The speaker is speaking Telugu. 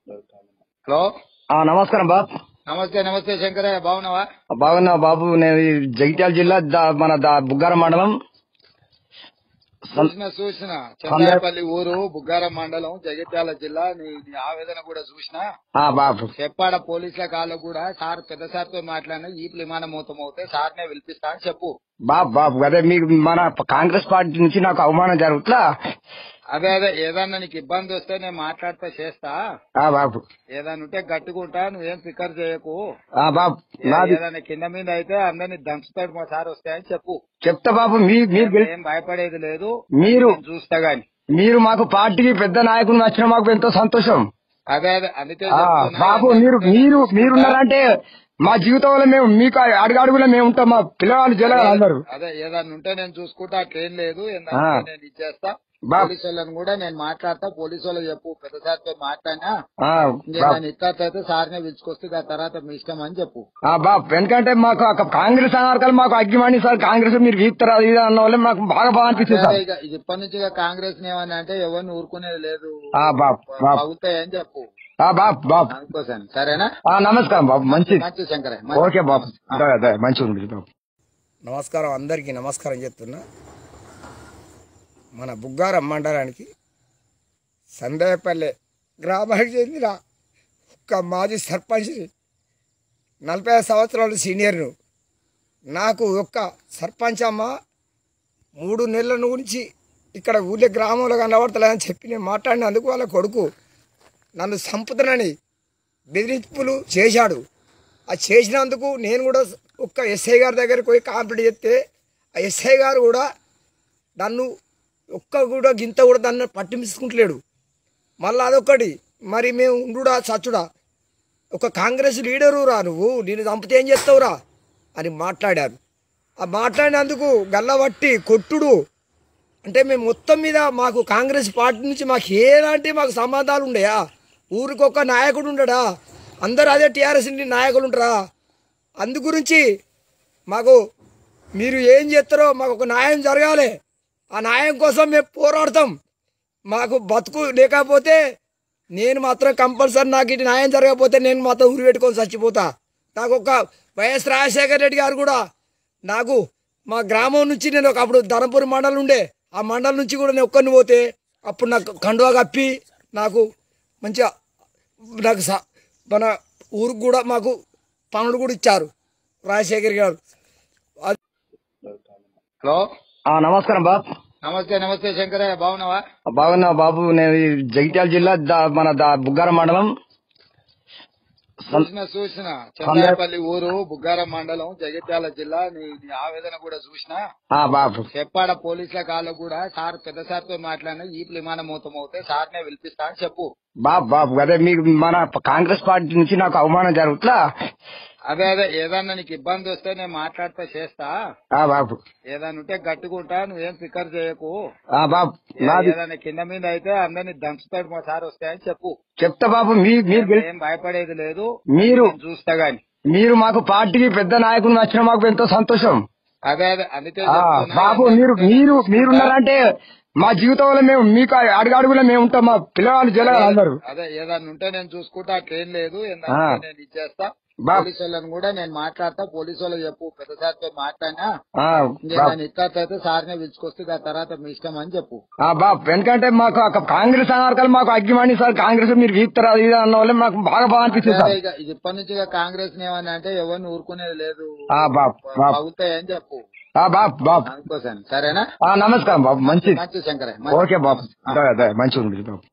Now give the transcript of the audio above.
హలో ఆ, నమస్కారం బాబు నమస్తే నమస్తే శంకరయ్య బాగున్నావా బాగున్నా బాబు నేను ఈ జగిత్యాల జిల్లా దా- మన దా- బుగ్గారం మండలం చూసిన చూసిన చంద్రాపల్లి ఊరు బుగ్గారం మండలం జగిత్యాల జిల్లా నీ నీ ఆవేదన కూడా చూసిన ఆ, బాబు చెప్పాడ పోలీసుల కాళ్ళు కూడా సార్ పెద్ద సార్ తో మాట్లాడిన ఈ విమానం మూతం అవుతే సార్నే పిలిపిస్తా అని చెప్పు బాబు బాబు అదే మీకు మన కాంగ్రెస్ పార్టీ నుంచి నాకు అవమానం జరుగుతుందా అదే అదే ఏదన్నా నీకు ఇబ్బంది వస్తే నేను మాట్లాడితే చేస్తా ఆ, బాబు ఏదన్నా ఉంటే గట్టుకుంటా నువ్వేం ఫికర్ చేయకు ఆ, బాబు నాది ఏదైనా కింద మీద అయితే అందరిని దంచుతాడు మా సార్ వస్తాయని చెప్పు చెప్తా బాబు మీ- మీరు గెలి- ఏం భయపడేది లేదు మీరు నేను చూస్తా గాని మీరు మాకు పార్టీకి పెద్ద నాయకులు నచ్చిన మాకు ఎంతో సంతోషం అదే అదే అందుకే ఆ, చెప్తున్నా. బాబు మీరు మీరు మీరున్నారంటే మా జీవితంలో మేము మీకు అడుగడుగులో మేము ఉంటాం మా పిల్లవాళ్ళు జలగాలి అందరు అదే ఏదన్నా ఉంటే నేను చూసుకుంటా అట్లేం లేదు ఆ. ఏంటంటే నేను ఇచ్చేస్తా బాబు పోలీసు వాళ్ళని కూడా నేను మాట్లాడతా పోలీసు వాళ్ళకి చెప్పు పెద్ద సార్తో మాట్లాడినా ఆ, ఇంకా బాబు నేను ఇట్లయితే సార్నే పిలుచుకొస్తే ఆ తర్వాత మీ ఇష్టం అని చెప్పు ఆ బాబు ఎందుకంటే మాకు ఒక కాంగ్రెస్ అనార్కలు మాకు అగ్గిమణి సార్ కాంగ్రెస్ మీరు వీక్తారు అది ఇది అన్న వల్ల మాకు బాగా బాగా అనిపిస్తుంది అదే సార్ ఇక ఇది ఇప్పటి నుంచి ఇక కాంగ్రెస్ ఏమన్నా అంటే ఎవరిని ఊరుకునేది లేదు ఆ, బాబు బాబు అవుతాయని చెప్పు ఆ, బాబు బాబు అనుకోసాను సరేనా ఆ, నమస్కారం బాబు మంచిది మంచి శంకరే ఓకే బాబు అదే, అదే మంచిగా ఉంది బాబు నమస్కారం అందరికీ నమస్కారం చెప్తున్నా మన బుగ్గారం మండలానికి సందేపల్లె గ్రామానికి చెందిన ఒక మాజీ సర్పంచ్ని నలభై ఐదు సంవత్సరాలు సీనియర్ను నాకు ఒక్క సర్పంచ్ అమ్మ మూడు నెలల నుంచి ఇక్కడ ఊళ్ళో గ్రామంలో కనబడతలేదని చెప్పి నేను మాట్లాడినందుకు వాళ్ళ కొడుకు నన్ను చంపుతానని బెదిరింపులు చేశాడు ఆ చేసినందుకు నేను కూడా ఒక్క ఎస్ఐ గారి దగ్గరికి పోయి కాంప్లీట్ చేస్తే ఆ ఎస్ఐ గారు కూడా నన్ను ఒక్క కూడా గింత కూడా దాన్ని పట్టించుకుంటలేడు మళ్ళీ అదొక్కటి మరి మేము ఉండుడా చచ్చుడా ఒక కాంగ్రెస్ లీడరు రా నువ్వు నేను చంపితే ఏం చేస్తావురా అని మాట్లాడారు ఆ మాట్లాడినందుకు గల్లబట్టి కొట్టుడు అంటే మేము మొత్తం మీద మాకు కాంగ్రెస్ పార్టీ నుంచి మాకు ఎలాంటి మాకు సంబంధాలు ఉండయా ఊరికి ఒక నాయకుడు ఉండడా అందరూ అదే టీఆర్ఎస్ నుండి నాయకులు ఉంటారా అందు గురించి మాకు మీరు ఏం చేస్తారో మాకు ఒక న్యాయం జరగాలి ఆ న్యాయం కోసం మేము పోరాడతాం మాకు బతుకు లేకపోతే నేను మాత్రం కంపల్సరీ నాకు ఇటు న్యాయం జరగకపోతే నేను మాత్రం ఉరి పెట్టుకొని చచ్చిపోతా నాకు ఒక వైఎస్ రాజశేఖర రెడ్డి గారు కూడా నాకు మా గ్రామం నుంచి నేను ఒక అప్పుడు ధనపురి మండలం ఉండే ఆ మండలం నుంచి కూడా నేను ఒక్కరిని పోతే అప్పుడు నాకు కండువా కప్పి నాకు మంచిగా నాకు స- మన ఊరికి కూడా మాకు పనులు కూడా ఇచ్చారు రాజశేఖర్ గారు హలో ఆ, నమస్కారం బాబు నమస్తే నమస్తే శంకరయ్య బాగున్నావా బాగున్నా బాబు నేను ఈ జగిత్యాల జిల్లా దా- మన దా- బుగ్గారం మండలం చూసిన చూసిన చంద్రాపల్లి ఊరు బుగ్గారం మండలం జగిత్యాల జిల్లా నీ నీ ఆవేదన కూడా చూసిన ఆ, బాబు చెప్పాడ పోలీసుల కాళ్ళు కూడా సార్ పెద్ద సార్ తో మాట్లాడిన ఈ విమానం మూతం అవుతే సార్నే పిలిపిస్తా అని చెప్పు బాబు బాబు అదే మీకు మన కాంగ్రెస్ పార్టీ నుంచి నాకు అవమానం జరుగుతుందా అదే అదే ఏదన్నా నీకు ఇబ్బంది వస్తే నేను మాట్లాడితే చేస్తా ఆ, బాబు ఏదన్నా ఉంటే గట్టుకుంటా నువ్వేం ఫికర్ చేయకు ఆ, బాబు నాది ఏదైనా కింద మీద అయితే అందరిని దంచుతాడు మా సార్ వస్తాయని చెప్పు చెప్తా బాబు మీ- మీరు గెలి- ఏం భయపడేది లేదు మీరు నేను చూస్తా గాని మీరు మాకు పార్టీకి పెద్ద నాయకులు నచ్చిన మాకు ఎంతో సంతోషం అదే అదే అందుకే ఆ, చెప్తున్నా. బాబు మీరు మీరు మీరున్నారంటే మా జీవితంలో మేము మీకు అడుగడుగులో మేము ఉంటాం మా పిల్లవాళ్ళు జలగాలి అందరు అదే ఏదన్నా ఉంటే నేను చూసుకుంటా అట్లేం లేదు ఆ. ఏంటంటే నేను ఇచ్చేస్తా బాబు. పోలీసు వాళ్ళని కూడా నేను మాట్లాడతా పోలీసు వాళ్ళకి చెప్పు పెద్ద సార్తో మాట్లాడినా ఆ, ఇంకా బాబు నేను ఇట్లయితే సార్నే పిలుచుకొస్తే ఆ తర్వాత మీ ఇష్టం అని చెప్పు ఆ, బాబు ఎందుకంటే మాకు ఒక కాంగ్రెస్ అనార్కలు మాకు అగ్గిమణి సార్ కాంగ్రెస్ మీరు వీక్తారు అది ఇది అన్న వల్ల మాకు బాగా బాగా అనిపిస్తుంది అదే సార్ ఇక ఇది ఇప్పటి నుంచి ఇక కాంగ్రెస్ ఏమన్నా అంటే ఎవరిని ఊరుకునేది లేదు ఆ, బాబు బాబు అవుతాయని చెప్పు ఆ, బాబు బాబు అనుకోసాను సరేనా ఆ, నమస్కారం బాబు మంచిది మంచి శంకరే ఓకే బాబు అదే, అదే మంచిగా ఉంది బాబు